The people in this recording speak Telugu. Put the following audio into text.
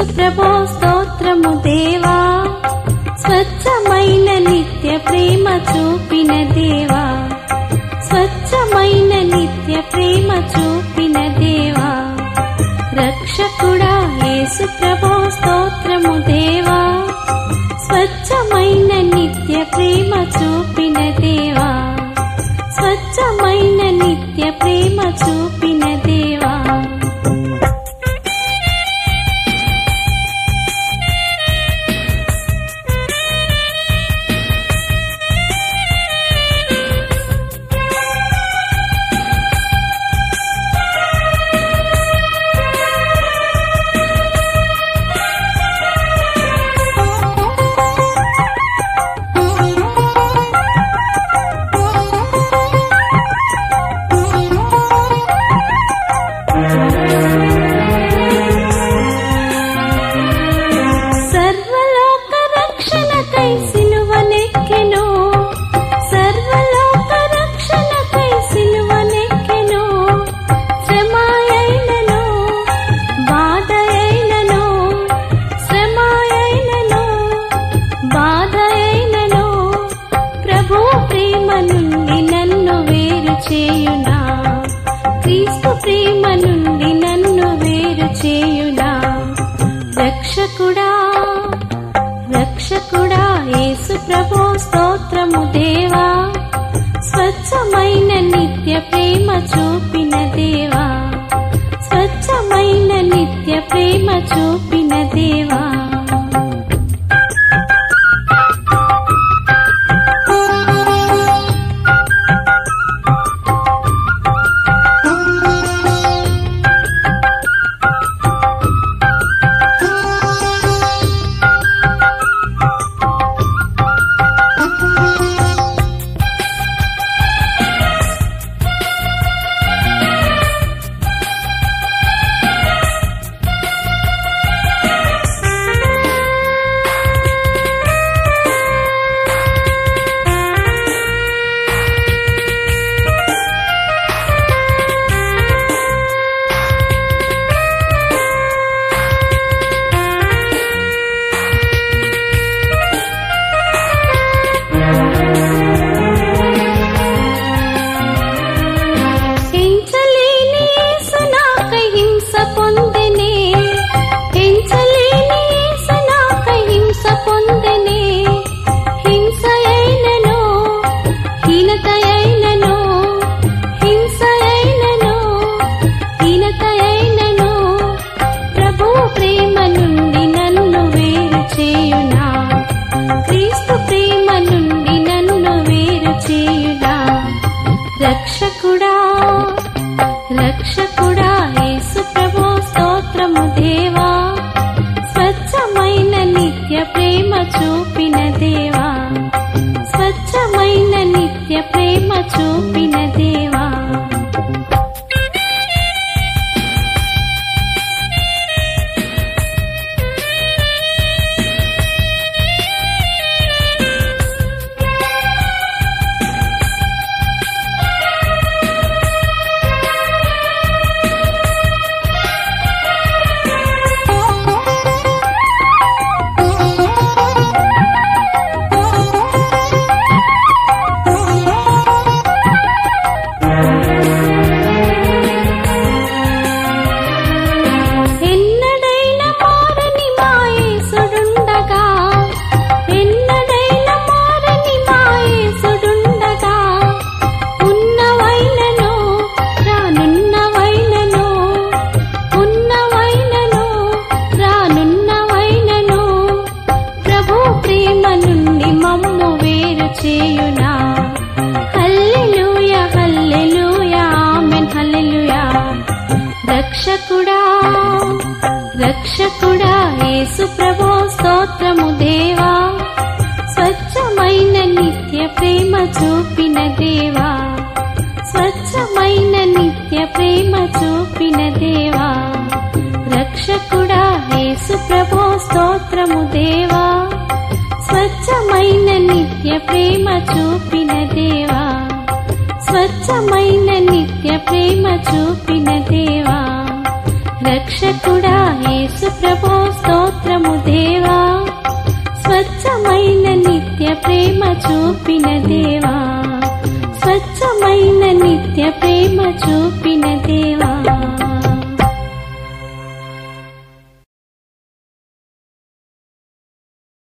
ప్రభో స్తోత్రము దేవా స్వచ్ఛమైన నిత్య ప్రేమ చూపిన దేవా స్వచ్ఛమైన నిత్య ప్రేమ చూపిన దేవా రక్షకుడా యేసు ప్రభో స్తోత్రము దేవా స్వచ్ఛమైన నిత్య ప్రేమ చూపిన దేవా స్వచ్ఛమైన నిత్య ప్రేమ చూపిన దేవా సర్వలోక రక్షణకై సిలువనెక్కెను సర్వలోక రక్షణకై సిలువనెక్కెను శ్రమాయైనను బాధయైనను శ్రమాయైనను బాధయైనను ప్రభు ప్రేమ నుండి నన్ను వేరు చేయునా క్రీస్తు ప్రేమ నుండి నన్ను వేరు చేయునా రక్షకుడా రక్షకుడా యేసు ప్రభు స్తోత్రము దేవా స్వచ్ఛమైన నిత్య ప్రేమ చూపిన దేవా స్వచ్ఛమైన నిత్య ప్రేమ చూపిన దేవా ఎంచలేని యేసు నాకై హింస పొందెనే ఎంచలేని యేసు నాకై హింస పొందెనే హింస అయినను హీనత అయినను హింస అయినను హీనత అయినను ప్రభు ప్రేమ నుండి నన్ను వేరు చేయునా క్రీస్తు ప్రేమ నుండి నన్ను వేరు చేయునా రక్షకుడా రక్షకుడా యేసు ప్రభు స్తోత్రము దేవా స్వచ్ఛమైన నిత్య ప్రేమ చూపిన దేవా స్వచ్ఛమైన నిత్య ప్రేమ చూపిన దేవా ఎన్నడైనా మారని మాయేసుడుండగా ఎన్నడైనా మారని మాయేసుడుండగా ఉన్నవైనను రానున్నవైనను ఉన్నవైనను రానున్నవైనను ప్రభు ప్రేమ నుండి మమ్ము వేరు చేయునా హల్లెలూయా హల్లెలూయా ఆమెన్ హల్లెలూయా రక్షకుడా రక్షకుడా యేసు ప్రభు స్తోత్రము దేవా స్వచ్ఛమైన నిత్య ప్రేమ చూపిన దేవా స్వచ్ఛమైన నిత్య ప్రేమ చూపిన దేవా రక్షకుడా యేసు ప్రభు స్తోత్రము దేవా స్వచ్ఛమైన నిత్య ప్రేమ చూపిన దేవా స్వచ్ఛమైన నిత్య ప్రేమ చూపిన దేవా రక్షకుడా యేసు ప్రభో స్తోత్రము దేవా స్వచ్ఛమైన నిత్య ప్రేమ చూపిన దేవా స్వచ్ఛమైన నిత్య ప్రేమ చూపిన దేవా